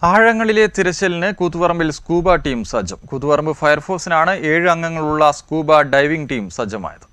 ആഴങ്ങളിലെ തിരച്ചിലിന് കൂത്തുപറമ്പിൽ scuba team സജ്ജം കൂത്തുപറമ്പ് ഫയർഫോഴ്സിനാണ് ഏഴ് അംഗങ്ങളുള്ള സ്കൂബ ഡൈവിംഗ് ടീം സജ്ജമായത്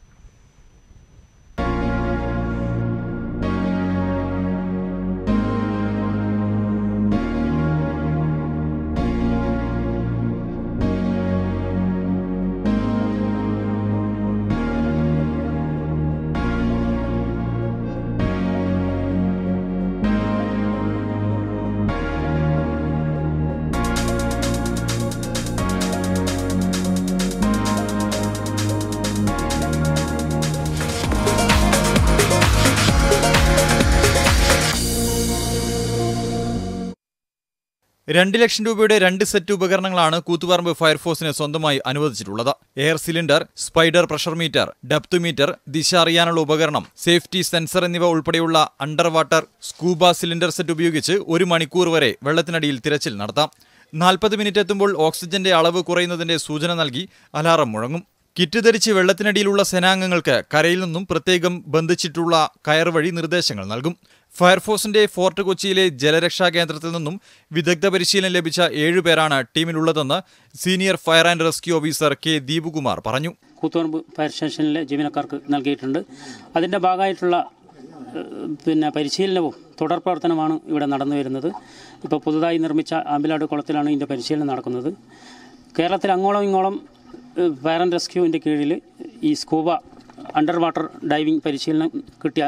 രണ്ട് ലക്ഷം രൂപയുടെ രണ്ട് സെറ്റ് ഉപകരണങ്ങളാണ് കൂത്തുപറമ്പ് ഫയർഫോഴ്സിന് സ്വന്തമായി അനുവദിച്ചിട്ടുള്ളത് air cylinder spider pressure meter depth meter ദിശ അറിയാനുള്ള ഉപകരണം സേഫ്റ്റി സെൻസർ എന്നിവ ഉൾപ്പെടെയുള്ള under water scuba cylinder set ഉപയോഗിച്ച് ഒരു മണിക്കൂർ വരെ വെള്ളത്തിനടിയിൽ തിരച്ചിൽ നടത്താം നാൽപ്പത് മിനിറ്റ് എത്തുമ്പോൾ ഓക്സിജന്റെ അളവ് കുറയുന്നതിന്റെ സൂചന നൽകി അലാറം മുഴങ്ങും കിറ്റ് ധരിച്ച് വെള്ളത്തിനടിയിലുള്ള സേനാംഗങ്ങൾക്ക് കരയിൽ നിന്നും പ്രത്യേകം ബന്ധിച്ചിട്ടുള്ള കയർ വഴി നിർദ്ദേശങ്ങൾ നൽകും ഫയർഫോഴ്സിന്റെ ഫോർട്ട് കൊച്ചിയിലെ ജലരക്ഷാ കേന്ദ്രത്തിൽ നിന്നും വിദഗ്ധ പരിശീലനം ലഭിച്ച ഏഴുപേരാണ് ടീമിലുള്ളതെന്ന് senior fire and rescue officer K Deepakumar പറഞ്ഞു കൂത്തുപറമ്പ് ഫയർ സ്റ്റേഷനിലെ ജീവനക്കാർക്ക് നൽകിയിട്ടുണ്ട് അതിൻ്റെ ഭാഗമായിട്ടുള്ള ഏഹ്, പിന്നെ പരിശീലനവും തുടർ പ്രവർത്തനമാണ് ഇവിടെ നടന്നു വരുന്നത് ഇപ്പോൾ പുതുതായി നിർമ്മിച്ച ആമ്പിലാട് കുളത്തിലാണ് ഇതിൻ്റെ പരിശീലനം നടക്കുന്നത് കേരളത്തിൽ അങ്ങോളം ഇങ്ങോളം ഏഹ്, ഫയർ ആൻഡ് റെസ്ക്യൂവിൻ്റെ കീഴിൽ ഈ സ്കൂബ അണ്ടർ വാട്ടർ ഡൈവിംഗ് പരിശീലനം കിട്ടിയ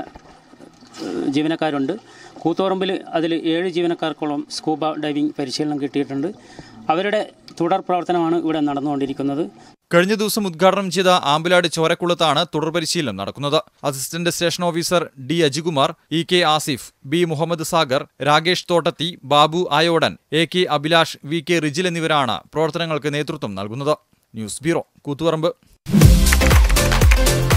ഏഹ്, ജീവനക്കാരുണ്ട് കൂത്തുപറമ്പിൽ അതിൽ ഏഴ് ജീവനക്കാർക്കോളം സ്കൂബ ഡൈവിംഗ് പരിശീലനം കിട്ടിയിട്ടുണ്ട് അവരുടെ തുടർ പ്രവർത്തനമാണ് ഇവിടെ നടന്നുകൊണ്ടിരിക്കുന്നത് കഴിഞ്ഞ ദിവസം ഉദ്ഘാടനം ചെയ്ത ആമ്പിലാട് ചോരക്കുളത്താണ് തുടർ പരിശീലനം നടക്കുന്നത് assistant station officer D Ajikumar E K Asif B Muhammad Sagar Rakesh Thottathi Babu Ayodan A K Abhilash V K Rijil എന്നിവരാണ് പ്രവർത്തനങ്ങൾക്ക് നേതൃത്വം നൽകുന്നത് ന്യൂസ് ബ്യൂറോ കൂത്തുപറമ്പ്